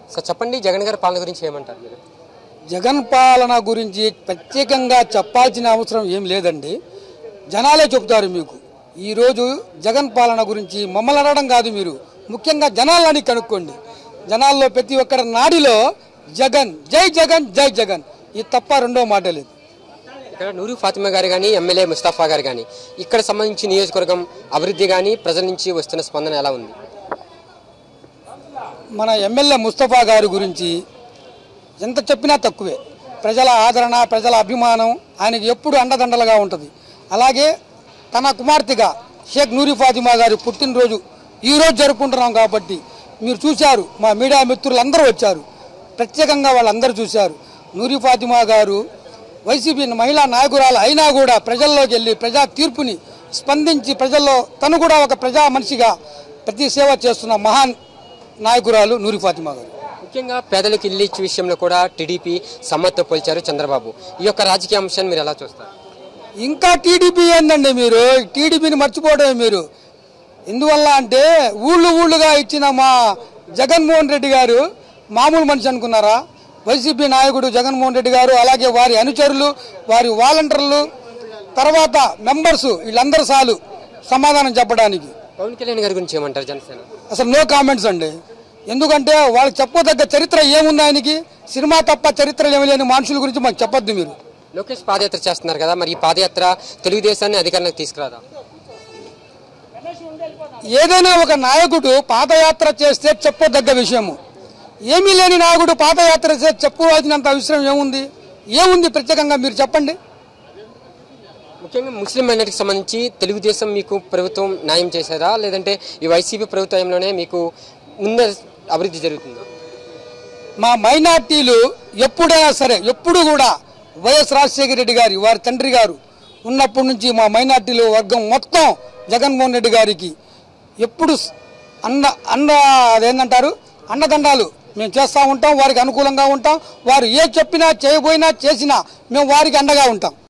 sir చెప్పండి జగన్ గారి పాలన గురించి ఏమంటారు మీరు జగన్ పాలన గురించి ప్రత్యేకంగా చెప్పాల్సిన అవసరం ఏం లేదండి జనాలే చెప్తారు మీకు ఈరోజు జగన్ పాలన గురించి మమ్మల్ని అడగడం కాదు మీరు ముఖ్యంగా జనాలని కనుక్కోండి జనాల్లో ప్రతి ఒక్కరి నాడిలో జగన్ జై జగన్ జై జగన్ ఇది తప్ప రెండో మాట లేదు ఇక్కడ నూరు ఫాతిమా గారు కానీ ఎమ్మెల్యే ముస్తాఫా గారు కానీ ఇక్కడ సంబంధించి నియోజకవర్గం అభివృద్ధి కానీ ప్రజల నుంచి వస్తున్న స్పందన ఎలా ఉంది మన ఎమ్మెల్యే ముస్తఫా గారి గురించి ఎంత చెప్పినా తక్కువే ప్రజల ఆదరణ ప్రజల అభిమానం ఆయనకి ఎప్పుడు అండదండలుగా ఉంటుంది అలాగే తన కుమార్తెగా షేక్ నూరి ఫాతిమా గారి పుట్టినరోజు ఈరోజు జరుపుకుంటున్నాం కాబట్టి మీరు చూశారు మా మీడియా మిత్రులు అందరూ వచ్చారు ప్రత్యేకంగా వాళ్ళందరూ చూశారు నూరి ఫాతిమా గారు వైసీపీ మహిళా నాయకురాలు అయినా కూడా ప్రజల్లోకి వెళ్ళి ప్రజా తీర్పుని స్పందించి ప్రజల్లో తను కూడా ఒక ప్రజా మనిషిగా ప్రతి సేవ చేస్తున్న మహాన్ నాయకురాలు నూరి ఫాతిమా గారు ముఖ్యంగా పేదలకు ఇల్లు ఇచ్చే విషయంలో కూడా టీడీపీ సమ్మతితో పోల్చారు చంద్రబాబు ఈ యొక్క రాజకీయ అంశాన్ని మీరు ఎలా చూస్తారు ఇంకా టీడీపీ ఏందండి మీరు టీడీపీని మర్చిపోవడమే మీరు ఎందువల్ల అంటే ఊళ్ళు ఊళ్ళుగా ఇచ్చిన మా జగన్మోహన్ రెడ్డి గారు మామూలు మనిషి అనుకున్నారా వైసీపీ నాయకుడు జగన్మోహన్ రెడ్డి గారు అలాగే వారి అనుచరులు వారి వాలంటీర్లు తర్వాత మెంబర్స్ వీళ్ళందరూ చాలు సమాధానం చెప్పడానికి పవన్ కళ్యాణ్ గారి గురించి ఏమంటారు జనసేన అసలు నో కామెంట్స్ అండి ఎందుకంటే వాళ్ళకి చెప్పదగ్గ చరిత్ర ఏముంది ఆయనకి సినిమా తప్ప చరిత్ర ఏమి లేని మనుషుల గురించి మాకు చెప్పొద్దు మీరు లోకేష్ పాదయాత్ర చేస్తున్నారు కదా మరి ఈ పాదయాత్ర తెలుగుదేశాన్ని అధికారంలోకి తీసుకురాదా ఏదైనా ఒక నాయకుడు పాదయాత్ర చేస్తే చెప్పదగ్గ విషయము ఏమీ లేని నాయకుడు పాదయాత్ర చేస్తే చెప్పుకోవాల్సినంత విషయం ఏముంది ఏముంది ప్రత్యేకంగా మీరు చెప్పండి ముఖ్యంగా ముస్లిం మైనార్టీకి సంబంధించి తెలుగుదేశం మీకు ప్రభుత్వం న్యాయం చేశారా లేదంటే ఈ వైసీపీ ప్రభుత్వంలోనే మీకు ముందు అభివృద్ధి జరుగుతుందా మా మైనార్టీలు ఎప్పుడైనా సరే ఎప్పుడు కూడా వైఎస్ రాజశేఖర రెడ్డి గారి వారి తండ్రి గారు ఉన్నప్పటి నుంచి మా మైనార్టీలు వర్గం మొత్తం జగన్మోహన్ రెడ్డి గారికి ఎప్పుడు స్- అన్న అన్న అదేంటంటారు అన్నదండాలు మేము చేస్తూ ఉంటాం వారికి అనుకూలంగా ఉంటాం వారు ఏ చెప్పినా చేయబోయినా చేసినా మేము వారికి అండగా ఉంటాం